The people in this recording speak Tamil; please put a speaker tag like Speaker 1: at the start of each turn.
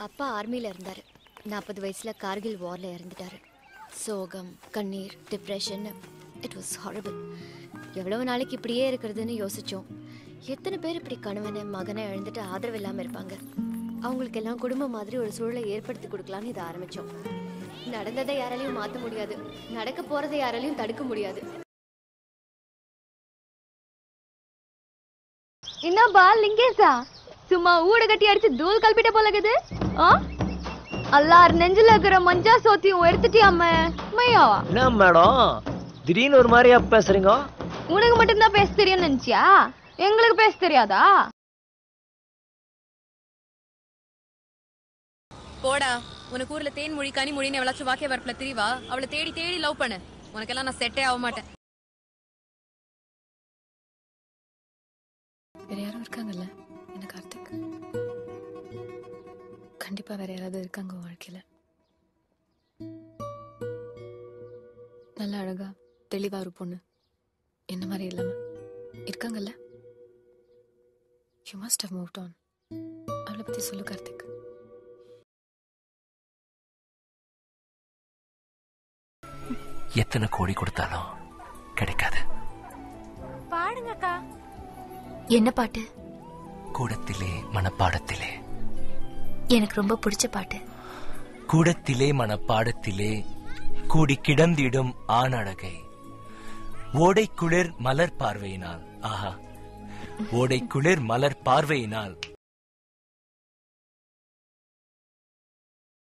Speaker 1: அப்பா ஆர்மியில் இருந்தார் நாற்பது வயசில் கார்கில் வாரில் இறந்துட்டாரு சோகம் கண்ணீர் டிப்ரெஷன் இட் வாஸ் ஹாரபிள் எவ்வளவு நாளைக்கு இப்படியே இருக்கிறதுன்னு யோசிச்சோம் எத்தனை பேர் இப்படி கணவனை மகனை இழந்துட்டு ஆதரவு இல்லாமல் இருப்பாங்க அவங்களுக்கு எல்லாம் குடும்பம் மாதிரி ஒரு சூழலை ஏற்படுத்தி கொடுக்கலான்னு இதை ஆரம்பித்தோம் நடந்ததை யாராலையும் மாற்ற முடியாது நடக்க போகிறதை யாராலையும் தடுக்க முடியாது
Speaker 2: என்னப்பா லிங்கேசா சும்மா ஊட கட்டி அடிச்சு தூள் கல்பிட்ட போல இருக்குது ஆ அல்லார் நெஞ்சில இருக்கிற மஞ்சா சோத்தியும் எடுத்துட்டியாம மையாவா
Speaker 3: என்ன மேடம் திடீர்னு ஒரு மாதிரியா பேசுறீங்க
Speaker 2: உனக்கு மட்டும்தான் பேச தெரியும்னு நினைச்சியா எங்களுக்கு பேச தெரியாதா
Speaker 4: போடா உனக்கு ஊர்ல தேன் மொழி கனி மொழின்னு எவ்வளாச்சும் வாக்கிய வரப்புல திரிவா அவளை தேடி தேடி லவ் பண்ணு உனக்கெல்லாம் நான் செட்டே ஆக மாட்டேன்
Speaker 5: வேற யாரும் இருக்காங்கல்ல என்ன கார்த்திக் கண்டிப்பா வேற யாராவது இருக்காங்க உன் வாழ்க்கையில நல்ல அழகா தெளிவா ஒரு பொண்ணு என்ன மாதிரி இல்லாம இருக்காங்கல்ல you must have moved on அவளை பத்தி சொல்லு கார்த்திக்
Speaker 6: எத்தனை கோடி கொடுத்தாலும் கிடைக்காது
Speaker 2: பாடுங்கக்கா
Speaker 7: என்ன பாட்டு
Speaker 6: கூடத்திலே மனப்பாடத்திலே
Speaker 7: எனக்கு ரொம்ப பிடிச்ச பாட்டு
Speaker 6: கூடத்திலே மனப்பாடத்திலே கூடி கிடந்திடும் ஆணழகை ஓடை குளிர் மலர் பார்வையினால் ஆஹா ஓடை குளிர் மலர் பார்வையினால்